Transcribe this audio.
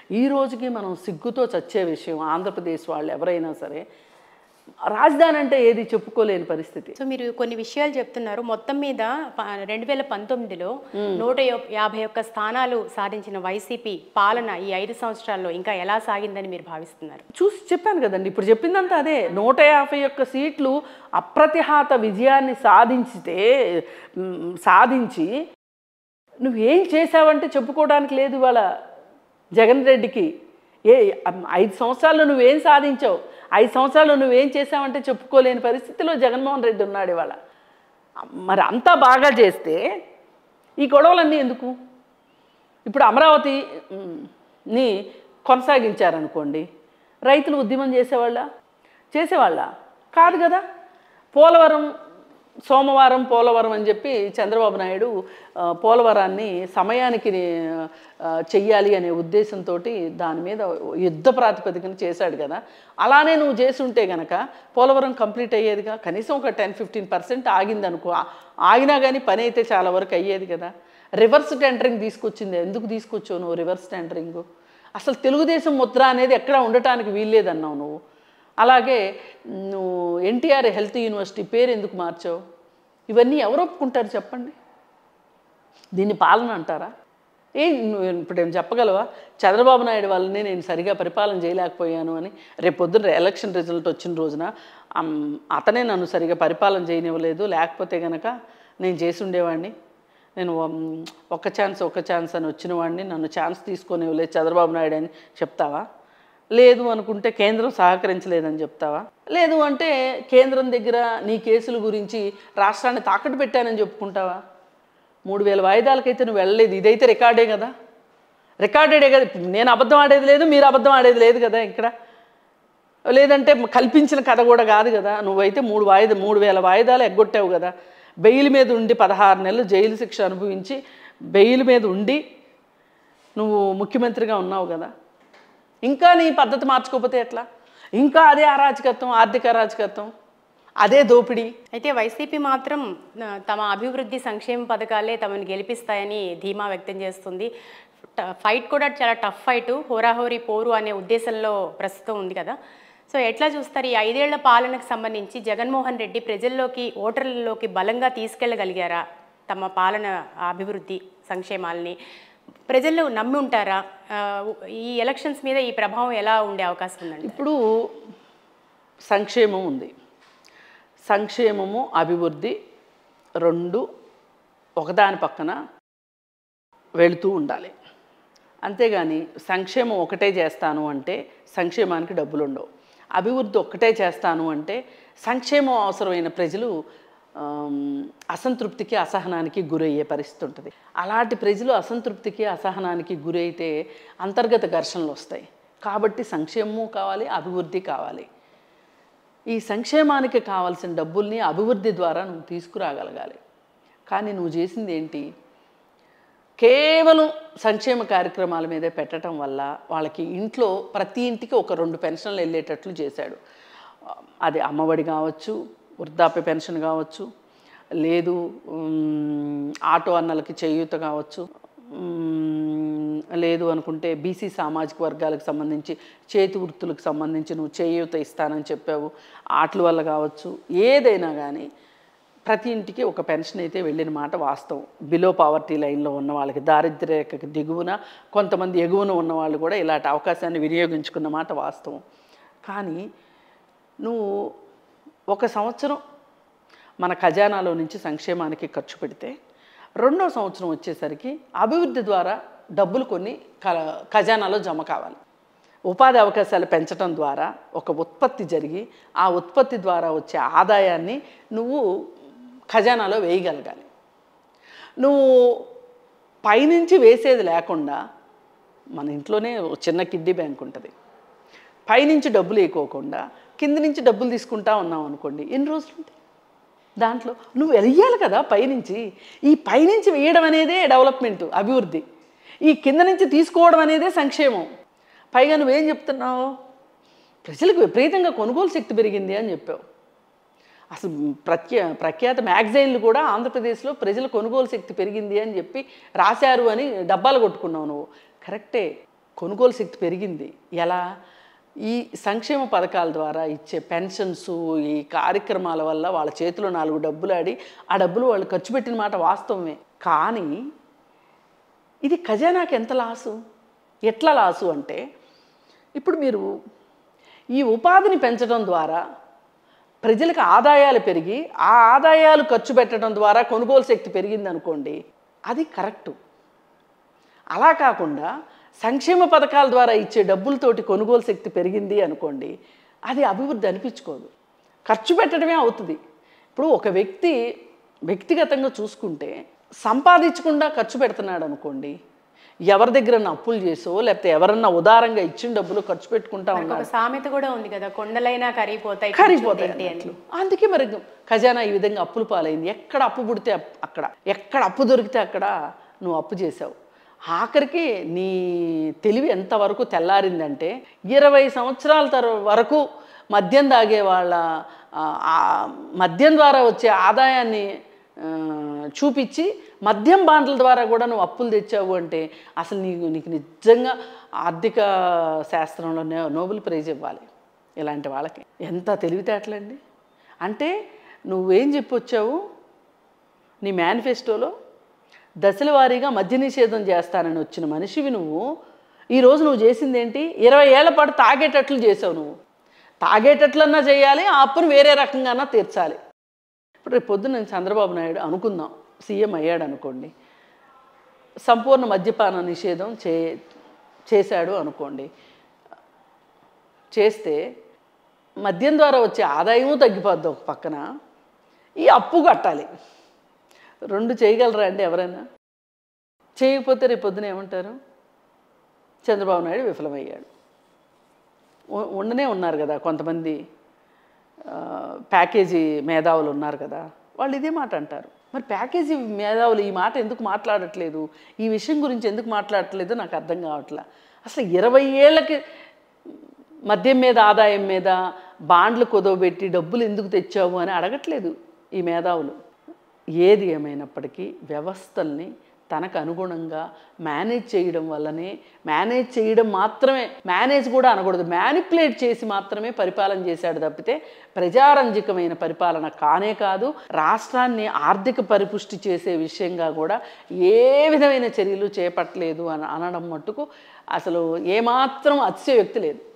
ఈ రోజుకి మనం సిగ్గుతో చచ్చే విషయం ఆంధ్రప్రదేశ్ వాళ్ళు ఎవరైనా సరే రాజధాని అంటే ఏది చెప్పుకోలేని పరిస్థితి సో మీరు కొన్ని విషయాలు చెప్తున్నారు మొత్తం మీద ప- రెండు వేల పంతొమ్మిదిలో నూట యో- యాభై ఒక్క స్థానాలు సాధించిన వైసీపీ పాలన ఈ ఐదు సంవత్సరాల్లో ఇంకా ఎలా సాగిందని మీరు భావిస్తున్నారు చూసి చెప్పాను కదండి ఇప్పుడు చెప్పిందంతా అదే నూట యాభై ఒక్క సీట్లు అప్రతిహాత విజయాన్ని సాధించితే మ్, సాధించి నువ్వేం చేసావంటే చెప్పుకోవడానికి లేదు ఇవాళ జగన్ రెడ్డికి ఏ అమ్, ఐదు సంవత్సరాలు నువ్వేం సాధించావు ఐదు సంవత్సరాలు నువ్వేం చేసావంటే చెప్పుకోలేని పరిస్థితిలో జగన్మోహన్ రెడ్డి ఉన్నాడు ఇవాళ మరి అంతా బాగా చేస్తే ఈ గొడవలన్నీ ఎందుకు ఇప్పుడు అమరావతి మ్, ని కొనసాగించారనుకోండి రైతులు ఉద్యమం చేసేవాళ్ళ చేసేవాళ్ళ కాదు కదా పోలవరం సోమవారం పోలవరం అని చెప్పి చంద్రబాబు నాయుడు ఆ, పోలవరాన్ని సమయానికి ఆ, చెయ్యాలి అనే ఉద్దేశంతో దాని మీద యుద్ధ ప్రాతిపదికన చేశాడు కదా అలానే నువ్వు చేసి ఉంటే గనక పోలవరం కంప్లీట్ అయ్యేదిగా కనీసం ఒక టెన్ ఫిఫ్టీన్ పర్సెంట్ ఆగింది అనుకో ఆ- ఆగినా కానీ పని అయితే చాలా వరకు అయ్యేది కదా రివర్స్ టెండరింగ్ తీసుకొచ్చింది ఎందుకు తీసుకొచ్చావు నువ్వు రివర్స్ టెండరింగ్ అసలు తెలుగుదేశం ముద్ర అనేది ఎక్కడ ఉండటానికి వీల్లేదన్నావు నువ్వు అలాగే నువ్వు ఎన్టీఆర్ హెల్త్ యూనివర్సిటీ పేరు ఎందుకు మార్చావు ఇవన్నీ ఎవరు ఒప్పుకుంటారు చెప్పండి దీన్ని పాలన అంటారా ఏ నువ్వు ఇప్పుడు ఏం చెప్పగలవా చంద్రబాబు నాయుడు వల్లనే నేను సరిగా పరిపాలన చేయలేకపోయాను అని రేపు పొద్దున్న ఎలక్షన్ రిజల్ట్ వచ్చిన రోజున అమ్, అతనే నన్ను సరిగా పరిపాలన చేయనివ్వలేదు లేకపోతే గనక నేను చేసి ఉండేవాడిని నేను ఉమ్, ఒక్క ఛాన్స్ ఒక్క ఛాన్స్ అని వచ్చిన వాడిని నన్ను ఛాన్స్ తీసుకొని ఇవ్వలేదు చంద్రబాబు నాయుడు అని చెప్తావా లేదు అనుకుంటే కేంద్రం సహకరించలేదని చెప్తావా లేదు అంటే కేంద్రం దగ్గర నీ కేసుల గురించి రాష్ట్రాన్ని తాకట్టు పెట్టానని చెప్పుకుంటావా మూడు వేల వాయిదాలకైతే నువ్వు వెళ్ళలేదు ఇదైతే రికార్డే కదా రికార్డెడే కదా ఇప్పుడు నేను అబద్ధం ఆడేది లేదు మీరు అబద్ధం ఆడేది లేదు కదా ఇక్కడ లేదంటే కల్పించిన కథ కూడా కాదు కదా నువ్వైతే మూడు వాయిదా మూడు వేల వాయిదాలు ఎగ్గొట్టావు కదా బెయిల్ మీద ఉండి పదహారు నెలలు జైలు శిక్ష అనుభవించి బెయిల్ మీద ఉండి నువ్వు ముఖ్యమంత్రిగా ఉన్నావు కదా ఇంకా నీ పద్ధతి మార్చుకోకపోతే ఎట్లా ఇంకా అదే అరాచకత్వం ఆర్థిక అరాచకత్వం అదే దోపిడీ అయితే వైసీపీ మాత్రం ఆ, తమ అభివృద్ధి సంక్షేమ పథకాలే తమను గెలిపిస్తాయని ధీమా వ్యక్తం చేస్తుంది ట- ఫైట్ కూడా చాలా టఫ్ ఫైట్ హోరాహోరీ పోరు అనే ఉద్దేశంలో ప్రస్తుతం ఉంది కదా సో ఎట్లా చూస్తారు ఈ ఐదేళ్ల పాలనకు సంబంధించి జగన్మోహన్ రెడ్డి ప్రజల్లోకి ఓటర్లలోకి బలంగా తీసుకెళ్ళగలిగారా తమ పాలన అభివృద్ధి సంక్షేమాలని ప్రజలు నమ్మి ఉంటారా ఆ, ఈ ఎలక్షన్స్ మీద ఈ ప్రభావం ఎలా ఉండే అవకాశం ఉందండి ఇప్పుడు సంక్షేమం ఉంది సంక్షేమము అభివృద్ధి రెండు ఒకదాని పక్కన వెళుతూ ఉండాలి అంతేగాని సంక్షేమం ఒకటే చేస్తాను అంటే సంక్షేమానికి డబ్బులు ఉండవు అభివృద్ధి ఒక్కటే చేస్తాను అంటే సంక్షేమం అవసరమైన ప్రజలు ఆమ్, అసంతృప్తికి అసహనానికి గురయ్యే పరిస్థితి ఉంటుంది అలాంటి ప్రజలు అసంతృప్తికి అసహనానికి గురైతే అంతర్గత ఘర్షణలు వస్తాయి కాబట్టి సంక్షేమము కావాలి అభివృద్ధి కావాలి ఈ సంక్షేమానికి కావాల్సిన డబ్బుల్ని అభివృద్ధి ద్వారా నువ్వు తీసుకురాగలగాలి కానీ నువ్వు చేసింది ఏంటి కేవలం సంక్షేమ కార్యక్రమాల మీదే పెట్టడం వల్ల వాళ్ళకి ఇంట్లో ప్రతి ఇంటికి ఒక రెండు పెన్షన్లు వెళ్ళేటట్లు చేశాడు అది అమ్మఒడి కావచ్చు వృద్ధాప్య పెన్షన్ కావచ్చు లేదు ఉమ్, ఆటో అన్నలకి చేయూత కావచ్చు ఉమ్, లేదు అనుకుంటే బీసీ సామాజిక వర్గాలకు సంబంధించి చేతి వృత్తులకు సంబంధించి నువ్వు చేయూత ఇస్తానని చెప్పావు ఆటల వల్ల కావచ్చు ఏదైనా కానీ ప్రతి ఇంటికి ఒక పెన్షన్ అయితే వెళ్ళిన మాట వాస్తవం బిలో పావర్టీ లైన్లో ఉన్న వాళ్ళకి దారిద్ర్య రేఖకి దిగువన కొంతమంది ఎగువన ఉన్న వాళ్ళు కూడా ఇలాంటి అవకాశాన్ని వినియోగించుకున్న మాట వాస్తవం కానీ నువ్వు ఒక సంవత్సరం మన ఖజానాలో నుంచి సంక్షేమానికి ఖర్చు పెడితే రెండో సంవత్సరం వచ్చేసరికి అభివృద్ధి ద్వారా డబ్బులు కొన్ని క- ఖజానాలో జమ కావాలి ఉపాధి అవకాశాలు పెంచడం ద్వారా ఒక ఉత్పత్తి జరిగి ఆ ఉత్పత్తి ద్వారా వచ్చే ఆదాయాన్ని నువ్వు ఖజానాలో వేయగలగాలి నువ్వు పైనుంచి వేసేది లేకుండా మన ఇంట్లోనే ఒక చిన్న కిడ్డీ బ్యాంక్ ఉంటుంది పైనుంచి డబ్బులు వేయకోకుండా కింద నుంచి డబ్బులు తీసుకుంటా ఉన్నావు అనుకోండి ఎన్ని రోజులు ఉంటాయి దాంట్లో నువ్వు వెయ్యాలి కదా పైనుంచి ఈ పైనుంచి వేయడం అనేదే డెవలప్మెంట్ అభివృద్ధి ఈ కింద నుంచి తీసుకోవడం అనేదే సంక్షేమం పైగా నువ్వేం చెప్తున్నావు ప్రజలకు విపరీతంగా కొనుగోలు శక్తి పెరిగింది అని చెప్పావు అసలు ప్రఖ్యా ప్రఖ్యాత మ్యాగజైన్లు కూడా ఆంధ్రప్రదేశ్లో ప్రజల కొనుగోలు శక్తి పెరిగింది అని చెప్పి రాశారు అని డబ్బాలు కొట్టుకున్నావు నువ్వు కరెక్టే కొనుగోలు శక్తి పెరిగింది ఎలా ఈ సంక్షేమ పథకాల ద్వారా ఇచ్చే పెన్షన్స్ ఈ కార్యక్రమాల వల్ల వాళ్ళ చేతిలో నాలుగు డబ్బులు ఆడి ఆ డబ్బులు వాళ్ళు ఖర్చు పెట్టిన మాట వాస్తవమే కానీ ఇది ఖజానాకి ఎంత లాసు ఎట్లా లాసు అంటే ఇప్పుడు మీరు ఈ ఉపాధిని పెంచడం ద్వారా ప్రజలకు ఆదాయాలు పెరిగి ఆ ఆదాయాలు ఖర్చు పెట్టడం ద్వారా కొనుగోలు శక్తి పెరిగింది అనుకోండి అది కరెక్టు అలా కాకుండా సంక్షేమ పథకాల ద్వారా ఇచ్చే డబ్బులతోటి కొనుగోలు శక్తి పెరిగింది అనుకోండి అది అభివృద్ధి అనిపించుకోదు ఖర్చు పెట్టడమే అవుతుంది ఇప్పుడు ఒక వ్యక్తి వ్యక్తిగతంగా చూసుకుంటే సంపాదించకుండా ఖర్చు పెడుతున్నాడు అనుకోండి ఎవరి దగ్గర అప్పులు చేసో లేకపోతే ఎవరన్నా ఉదారంగా ఇచ్చిన డబ్బులు ఖర్చు పెట్టుకుంటా మనకు ఉన్నాడు ఒక సామెత కూడా ఉంది కదా కొండలైనా కరిగిపోతాయి కరిగిపోతాయి కొంచెం తింటే అని అన్నట్లు. అందుకే మరి ఖజానా ఈ విధంగా అప్పులు పాలైంది ఎక్కడ అప్పు పుడితే అప్- అక్కడ ఎక్కడ అప్పు దొరికితే అక్కడ నువ్వు అప్పు చేసావు ఆఖరికి నీ తెలివి ఎంతవరకు తెల్లారిందంటే ఇరవై సంవత్సరాల తర వరకు మద్యం తాగే వాళ్ళ ఆ, ఆ మద్యం ద్వారా వచ్చే ఆదాయాన్ని ఆ, చూపించి మద్యం బాండ్ల ద్వారా కూడా నువ్వు అప్పులు తెచ్చావు అంటే అసలు నీకు నీకు నిజంగా ఆర్థిక శాస్త్రంలో నో- నోబెల్ ప్రైజ్ ఇవ్వాలి ఇలాంటి వాళ్ళకి ఎంత తెలివితేటలండి అంటే నువ్వేం చెప్పొచ్చావు నీ మేనిఫెస్టోలో దశల వారీగా మద్య నిషేధం చేస్తానని వచ్చిన మనిషివి నువ్వు ఈరోజు నువ్వు చేసింది ఏంటి ఇరవై ఏళ్ల పాటు తాగేటట్లు చేసావు నువ్వు తాగేటట్లన్నా చేయాలి ఆ అప్పును వేరే రకంగానా తీర్చాలి ఇప్పుడు రేపు పొద్దున్న నేను చంద్రబాబు నాయుడు అనుకుందాం సీఎం అయ్యాడు అనుకోండి సంపూర్ణ మద్యపాన నిషేధం చే చేశాడు అనుకోండి చేస్తే మద్యం ద్వారా వచ్చే ఆదాయము తగ్గిపోద్ది ఒక పక్కన ఈ అప్పు కట్టాలి రెండు చేయగలరా అండి ఎవరైనా చేయకపోతే రేపు పొద్దున ఏమంటారు చంద్రబాబు నాయుడు విఫలమయ్యాడు ఉ- ఉండనే ఉన్నారు కదా కొంతమంది ఆ, ప్యాకేజీ మేధావులు ఉన్నారు కదా వాళ్ళు ఇదే మాట అంటారు మరి ప్యాకేజీ మేధావులు ఈ మాట ఎందుకు మాట్లాడట్లేదు ఈ విషయం గురించి ఎందుకు మాట్లాడట్లేదో నాకు అర్థం కావట్లా అసలు ఇరవై ఏళ్ళకి మద్యం మీద ఆదాయం మీద బాండ్లు కుదవబెట్టి డబ్బులు ఎందుకు తెచ్చావు అని అడగట్లేదు ఈ మేధావులు ఏది ఏమైనప్పటికీ వ్యవస్థల్ని తనకు అనుగుణంగా మేనేజ్ చేయడం వల్లనే మేనేజ్ చేయడం మాత్రమే మేనేజ్ కూడా అనకూడదు మ్యానిపులేట్ చేసి మాత్రమే పరిపాలన చేశాడు తప్పితే ప్రజారంజకమైన పరిపాలన కానే కాదు రాష్ట్రాన్ని ఆర్థిక పరిపుష్టి చేసే విషయంగా కూడా ఏ విధమైన చర్యలు చేపట్టలేదు అని అనడం మట్టుకు అసలు ఏమాత్రం అతిశయోక్తి లేదు